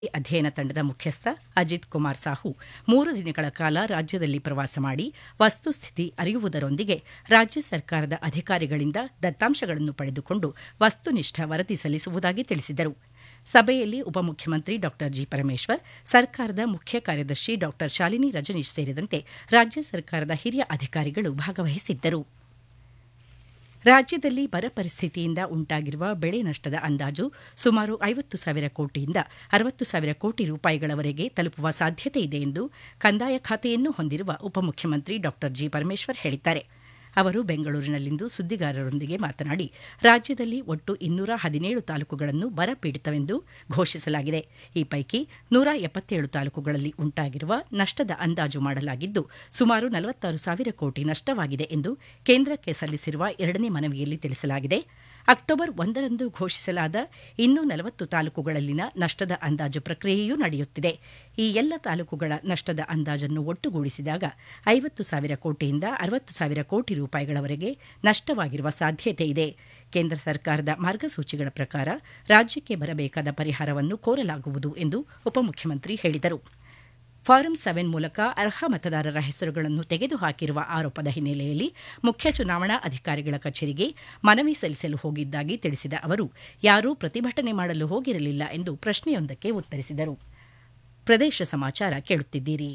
ಅಧ್ಯಯನ ತಂಡದ ಮುಖ್ಯಸ್ಥ ಅಜಿತ್ ಕುಮಾರ್ ಸಾಹು ಮೂರು ದಿನಗಳ ಕಾಲ ರಾಜ್ಯದಲ್ಲಿ ಪ್ರವಾಸ ಮಾಡಿ ವಸ್ತುಸ್ಥಿತಿ ಅರಿಯುವುದರೊಂದಿಗೆ ರಾಜ್ಯ ಸರ್ಕಾರದ ಅಧಿಕಾರಿಗಳಿಂದ ದತ್ತಾಂಶಗಳನ್ನು ಪಡೆದುಕೊಂಡು ವಸ್ತುನಿಷ್ಠ ವರದಿ ಸಲ್ಲಿಸುವುದಾಗಿ ತಿಳಿಸಿದರು ಸಭೆಯಲ್ಲಿ ಉಪಮುಖ್ಯಮಂತ್ರಿ ಡಾ ಜಿ ಪರಮೇಶ್ವರ್ ಸರ್ಕಾರದ ಮುಖ್ಯ ಕಾರ್ಯದರ್ಶಿ ಡಾ ಶಾಲಿನಿ ರಜನೀಶ್ ಸೇರಿದಂತೆ ರಾಜ್ಯ ಸರ್ಕಾರದ ಹಿರಿಯ ಅಧಿಕಾರಿಗಳು ಭಾಗವಹಿಸಿದ್ದರು ರಾಜ್ಯದಲ್ಲಿ ಬರ ಪರಿಸ್ಥಿತಿಯಿಂದ ಉಂಟಾಗಿರುವ ಬೆಳೆ ನಷ್ಟದ ಅಂದಾಜು ಸುಮಾರು ಐವತ್ತು ಸಾವಿರ ಕೋಟಿಯಿಂದ ಅರವತ್ತು ಸಾವಿರ ಕೋಟಿ ರೂಪಾಯಿಗಳವರೆಗೆ ತಲುಪುವ ಸಾಧ್ಯತೆ ಇದೆ ಎಂದು ಕಂದಾಯ ಖಾತೆಯನ್ನು ಹೊಂದಿರುವ ಉಪಮುಖ್ಯಮಂತ್ರಿ ಡಾ ಜಿ ಪರಮೇಶ್ವರ್ ಹೇಳಿದ್ದಾರೆ ಅವರು ಬೆಂಗಳೂರಿನಲ್ಲಿಂದು ಸುದ್ದಿಗಾರರೊಂದಿಗೆ ಮಾತನಾಡಿ ರಾಜ್ಯದಲ್ಲಿ ಒಟ್ಟು ಇನ್ನೂರ ಹದಿನೇಳು ತಾಲೂಕುಗಳನ್ನು ಬರಪೀಡಿತವೆಂದು ಘೋಷಿಸಲಾಗಿದೆ ಈ ಪೈಕಿ ನೂರ ಎಪ್ಪತ್ತೇಳು ತಾಲೂಕುಗಳಲ್ಲಿ ಉಂಟಾಗಿರುವ ನಷ್ಟದ ಅಂದಾಜು ಮಾಡಲಾಗಿದ್ದು ಸುಮಾರು ನಲವತ್ತಾರು ಸಾವಿರ ಕೋಟಿ ನಷ್ಟವಾಗಿದೆ ಎಂದು ಕೇಂದ್ರಕ್ಕೆ ಸಲ್ಲಿಸಿರುವ ಎರಡನೇ ಮನವಿಯಲ್ಲಿ ತಿಳಿಸಲಾಗಿದೆ ಅಕ್ಟೋಬರ್ ಒಂದರಂದು ಘೋಷಿಸಲಾದ ಇನ್ನೂ ನಲವತ್ತು ತಾಲೂಕುಗಳಲ್ಲಿನ ನಷ್ಟದ ಅಂದಾಜು ಪ್ರಕ್ರಿಯೆಯೂ ನಡೆಯುತ್ತಿದೆ ಈ ಎಲ್ಲ ತಾಲೂಕುಗಳ ನಷ್ಟದ ಅಂದಾಜನ್ನು ಒಟ್ಟುಗೂಡಿಸಿದಾಗ ಐವತ್ತು ಸಾವಿರ ಕೋಟಿಯಿಂದ ಅರವತ್ತು ಸಾವಿರ ಕೋಟಿ ರೂಪಾಯಿಗಳವರೆಗೆ ನಷ್ಟವಾಗಿರುವ ಸಾಧ್ಯತೆ ಇದೆ ಕೇಂದ್ರ ಸರ್ಕಾರದ ಮಾರ್ಗಸೂಚಿಗಳ ಪ್ರಕಾರ ರಾಜ್ಯಕ್ಕೆ ಬರಬೇಕಾದ ಪರಿಹಾರವನ್ನು ಕೋರಲಾಗುವುದು ಎಂದು ಉಪಮುಖ್ಯಮಂತ್ರಿ ಹೇಳಿದರು ಫಾರಂ ಸೆವೆನ್ ಮೂಲಕ ಅರ್ಹ ಮತದಾರರ ಹೆಸರುಗಳನ್ನು ತೆಗೆದುಹಾಕಿರುವ ಆರೋಪದ ಹಿನ್ನೆಲೆಯಲ್ಲಿ ಮುಖ್ಯ ಚುನಾವಣಾ ಅಧಿಕಾರಿಗಳ ಕಚೇರಿಗೆ ಮನವಿ ಸಲ್ಲಿಸಲು ಹೋಗಿದ್ದಾಗಿ ತಿಳಿಸಿದ ಅವರು ಯಾರೂ ಪ್ರತಿಭಟನೆ ಮಾಡಲು ಹೋಗಿರಲಿಲ್ಲ ಎಂದು ಪ್ರಶ್ನೆಯೊಂದಕ್ಕೆ ಉತ್ತರಿಸಿದರು ಪ್ರದೇಶ ಸಮಾಚಾರ ಕೇಳುತ್ತಿದ್ದೀರಿ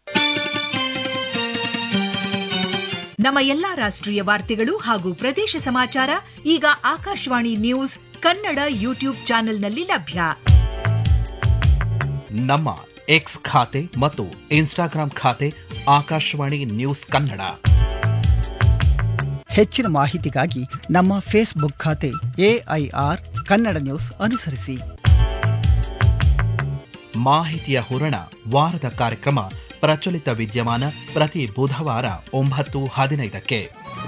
ನಮ್ಮ ಎಲ್ಲಾ ರಾಷ್ಟ್ರೀಯ ವಾರ್ತೆಗಳು ಹಾಗೂ ಪ್ರದೇಶ ಸಮಾಚಾರ ಈಗ ಆಕಾಶವಾಣಿ ನ್ಯೂಸ್ ಕನ್ನಡ ಯೂಟ್ಯೂಬ್ ಚಾನೆಲ್ನಲ್ಲಿ ಲಭ್ಯ ನಮ್ಮ ಎಕ್ಸ್ ಖಾತೆ ಮತ್ತು ಇನ್ಸ್ಟಾಗ್ರಾಂ ಖಾತೆ ಆಕಾಶವಾಣಿ ನ್ಯೂಸ್ ಕನ್ನಡ ಹೆಚ್ಚಿನ ಮಾಹಿತಿಗಾಗಿ ನಮ್ಮ ಫೇಸ್ಬುಕ್ ಖಾತೆ ಎಐಆರ್ ಕನ್ನಡ ನ್ಯೂಸ್ ಅನುಸರಿಸಿ ಮಾಹಿತಿಯ ಹೂರಣ ವಾರದ ಕಾರ್ಯಕ್ರಮ ಪ್ರಚಲಿತ ವಿದ್ಯಮಾನ ಪ್ರತಿ ಬುಧವಾರ ಒಂಬತ್ತು ಹದಿನೈದಕ್ಕೆ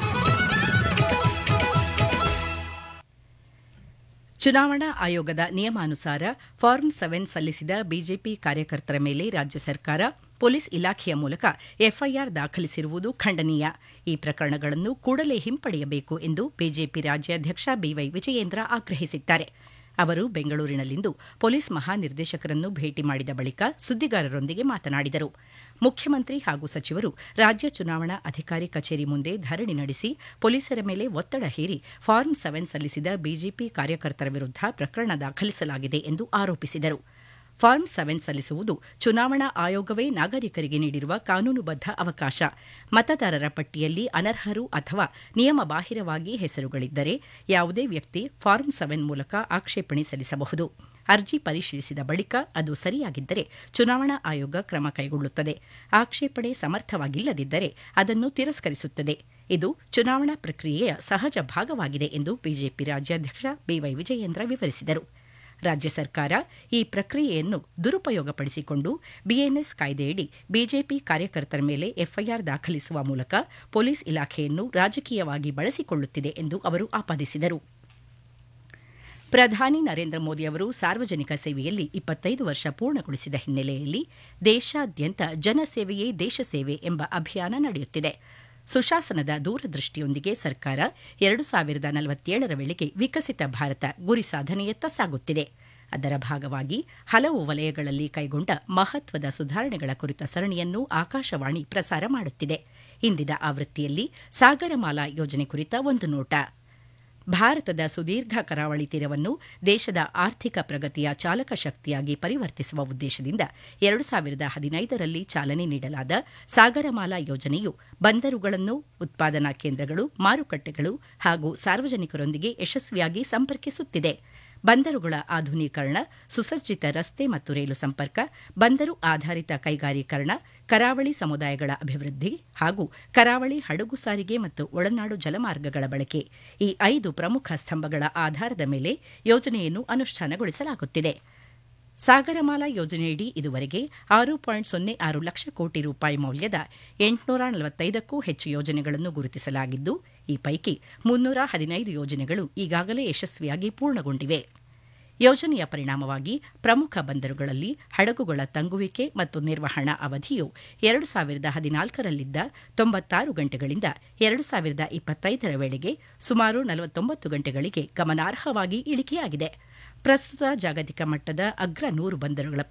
ಚುನಾವಣಾ ಆಯೋಗದ ನಿಯಮಾನುಸಾರ ಫಾರ್ಮ್ ಸೆವೆನ್ ಸಲ್ಲಿಸಿದ ಬಿಜೆಪಿ ಕಾರ್ಯಕರ್ತರ ಮೇಲೆ ರಾಜ್ಯ ಸರ್ಕಾರ ಪೊಲೀಸ್ ಇಲಾಖೆಯ ಮೂಲಕ ಎಫ್ಐಆರ್ ದಾಖಲಿಸಿರುವುದು ಖಂಡನೀಯ ಈ ಪ್ರಕರಣಗಳನ್ನು ಕೂಡಲೇ ಹಿಂಪಡೆಯಬೇಕು ಎಂದು ಬಿಜೆಪಿ ರಾಜ್ಯಾಧ್ಯಕ್ಷ ಬಿವೈ ವಿಜಯೇಂದ್ರ ಆಗ್ರಹಿಸಿದ್ದಾರೆ ಅವರು ಬೆಂಗಳೂರಿನಲ್ಲಿಂದು ಪೊಲೀಸ್ ಮಹಾನಿರ್ದೇಶಕರನ್ನು ಭೇಟಿ ಮಾಡಿದ ಬಳಿಕ ಸುದ್ದಿಗಾರರೊಂದಿಗೆ ಮಾತನಾಡಿದರು ಮುಖ್ಯಮಂತ್ರಿ ಹಾಗೂ ಸಚಿವರು ರಾಜ್ಯ ಚುನಾವಣಾ ಅಧಿಕಾರಿ ಕಚೇರಿ ಮುಂದೆ ಧರಣಿ ನಡೆಸಿ ಪೊಲೀಸರ ಮೇಲೆ ಒತ್ತಡ ಹೇರಿ ಫಾರ್ಮ್ ಸೆವೆನ್ ಸಲ್ಲಿಸಿದ ಬಿಜೆಪಿ ಕಾರ್ಯಕರ್ತರ ವಿರುದ್ಧ ಪ್ರಕರಣ ದಾಖಲಿಸಲಾಗಿದೆ ಎಂದು ಆರೋಪಿಸಿದರು ಫಾರ್ಮ್ ಸೆವೆನ್ ಸಲ್ಲಿಸುವುದು ಚುನಾವಣಾ ಆಯೋಗವೇ ನಾಗರಿಕರಿಗೆ ನೀಡಿರುವ ಕಾನೂನುಬದ್ಧ ಅವಕಾಶ ಮತದಾರರ ಪಟ್ಟಿಯಲ್ಲಿ ಅನರ್ಹರು ಅಥವಾ ನಿಯಮ ಬಾಹಿರವಾಗಿ ಹೆಸರುಗಳಿದ್ದರೆ ಯಾವುದೇ ವ್ಯಕ್ತಿ ಫಾರ್ಮ್ ಸೆವೆನ್ ಮೂಲಕ ಆಕ್ಷೇಪಣೆ ಸಲ್ಲಿಸಬಹುದು ಅರ್ಜಿ ಪರಿಶೀಲಿಸಿದ ಬಳಿಕ ಅದು ಸರಿಯಾಗಿದ್ದರೆ ಚುನಾವಣಾ ಆಯೋಗ ಕ್ರಮ ಕೈಗೊಳ್ಳುತ್ತದೆ ಆಕ್ಷೇಪಣೆ ಸಮರ್ಥವಾಗಿಲ್ಲದಿದ್ದರೆ ಅದನ್ನು ತಿರಸ್ಕರಿಸುತ್ತದೆ ಇದು ಚುನಾವಣಾ ಪ್ರಕ್ರಿಯೆಯ ಸಹಜ ಭಾಗವಾಗಿದೆ ಎಂದು ಬಿಜೆಪಿ ರಾಜ್ಯಾಧ್ಯಕ್ಷ ಬಿವೈ ವಿಜಯೇಂದ್ರ ವಿವರಿಸಿದರು ರಾಜ್ಯ ಸರ್ಕಾರ ಈ ಪ್ರಕ್ರಿಯೆಯನ್ನು ದುರುಪಯೋಗಪಡಿಸಿಕೊಂಡು ಬಿಎನ್ಎಸ್ ಕಾಯ್ದೆಯಡಿ ಬಿಜೆಪಿ ಕಾರ್ಯಕರ್ತರ ಮೇಲೆ ಎಫ್ಐಆರ್ ದಾಖಲಿಸುವ ಮೂಲಕ ಪೊಲೀಸ್ ಇಲಾಖೆಯನ್ನು ರಾಜಕೀಯವಾಗಿ ಬಳಸಿಕೊಳ್ಳುತ್ತಿದೆ ಎಂದು ಅವರು ಆಪಾದಿಸಿದರು ಪ್ರಧಾನಿ ನರೇಂದ್ರ ಮೋದಿ ಅವರು ಸಾರ್ವಜನಿಕ ಸೇವೆಯಲ್ಲಿ ಇಪ್ಪತ್ತೈದು ವರ್ಷ ಪೂರ್ಣಗೊಳಿಸಿದ ಹಿನ್ನೆಲೆಯಲ್ಲಿ ದೇಶಾದ್ಯಂತ ಜನಸೇವೆಯೇ ದೇಶ ಸೇವೆ ಎಂಬ ಅಭಿಯಾನ ನಡೆಯುತ್ತಿದೆ ಸುಶಾಸನದ ದೂರದೃಷ್ಟಿಯೊಂದಿಗೆ ಸರ್ಕಾರ ಎರಡು ಸಾವಿರದ ನಲವತ್ತೇಳರ ವೇಳೆಗೆ ವಿಕಸಿತ ಭಾರತ ಗುರಿ ಸಾಧನೆಯತ್ತ ಸಾಗುತ್ತಿದೆ ಅದರ ಭಾಗವಾಗಿ ಹಲವು ವಲಯಗಳಲ್ಲಿ ಕೈಗೊಂಡ ಮಹತ್ವದ ಸುಧಾರಣೆಗಳ ಕುರಿತ ಸರಣಿಯನ್ನು ಆಕಾಶವಾಣಿ ಪ್ರಸಾರ ಮಾಡುತ್ತಿದೆ ಇಂದಿನ ಆವೃತ್ತಿಯಲ್ಲಿ ಸಾಗರಮಾಲಾ ಯೋಜನೆ ಕುರಿತ ಒಂದು ನೋಟ ಭಾರತದ ಸುದೀರ್ಘ ಕರಾವಳಿ ತೀರವನ್ನು ದೇಶದ ಆರ್ಥಿಕ ಪ್ರಗತಿಯ ಚಾಲಕ ಶಕ್ತಿಯಾಗಿ ಪರಿವರ್ತಿಸುವ ಉದ್ದೇಶದಿಂದ ಎರಡು ಸಾವಿರದ ಹದಿನೈದರಲ್ಲಿ ಚಾಲನೆ ನೀಡಲಾದ ಸಾಗರಮಾಲಾ ಯೋಜನೆಯು ಬಂದರುಗಳನ್ನು ಉತ್ಪಾದನಾ ಕೇಂದ್ರಗಳು ಮಾರುಕಟ್ಟೆಗಳು ಹಾಗೂ ಸಾರ್ವಜನಿಕರೊಂದಿಗೆ ಯಶಸ್ವಿಯಾಗಿ ಸಂಪರ್ಕಿಸುತ್ತಿದೆ ಬಂದರುಗಳ ಆಧುನೀಕರಣ ಸುಸಜ್ಜಿತ ರಸ್ತೆ ಮತ್ತು ರೈಲು ಸಂಪರ್ಕ ಬಂದರು ಆಧಾರಿತ ಕೈಗಾರೀಕರಣ ಕರಾವಳಿ ಸಮುದಾಯಗಳ ಅಭಿವೃದ್ಧಿ ಹಾಗೂ ಕರಾವಳಿ ಹಡಗು ಸಾರಿಗೆ ಮತ್ತು ಒಳನಾಡು ಜಲಮಾರ್ಗಗಳ ಬಳಕೆ ಈ ಐದು ಪ್ರಮುಖ ಸ್ತಂಭಗಳ ಆಧಾರದ ಮೇಲೆ ಯೋಜನೆಯನ್ನು ಅನುಷ್ಠಾನಗೊಳಿಸಲಾಗುತ್ತಿದೆ ಸಾಗರಮಾಲಾ ಯೋಜನೆಯಡಿ ಇದುವರೆಗೆ ಆರು ಪಾಯಿಂಟ್ ಸೊನ್ನೆ ಆರು ಲಕ್ಷ ಕೋಟಿ ರೂಪಾಯಿ ಮೌಲ್ಯದ ಎಂಟುನೂರ ನಲವತ್ತೈದಕ್ಕೂ ಹೆಚ್ಚು ಯೋಜನೆಗಳನ್ನು ಗುರುತಿಸಲಾಗಿದ್ದು ಈ ಪೈಕಿ ಮುನ್ನೂರ ಹದಿನೈದು ಯೋಜನೆಗಳು ಈಗಾಗಲೇ ಯಶಸ್ವಿಯಾಗಿ ಪೂರ್ಣಗೊಂಡಿವೆ ಯೋಜನೆಯ ಪರಿಣಾಮವಾಗಿ ಪ್ರಮುಖ ಬಂದರುಗಳಲ್ಲಿ ಹಡಗುಗಳ ತಂಗುವಿಕೆ ಮತ್ತು ನಿರ್ವಹಣಾ ಅವಧಿಯು ಎರಡು ಸಾವಿರದ ಹದಿನಾಲ್ಕರಲ್ಲಿದ್ದ ತೊಂಬತ್ತಾರು ಗಂಟೆಗಳಿಂದ ಎರಡು ಸಾವಿರದ ಇಪ್ಪತ್ತೈದರ ವೇಳೆಗೆ ಸುಮಾರು ನಲವತ್ತೊಂಬತ್ತು ಗಂಟೆಗಳಿಗೆ ಗಮನಾರ್ಹವಾಗಿ ಇಳಿಕೆಯಾಗಿದೆ ಪ್ರಸ್ತುತ ಜಾಗತಿಕ ಮಟ್ಟದ ಅಗ್ರ ನೂರು ಬಂದರುಗಳ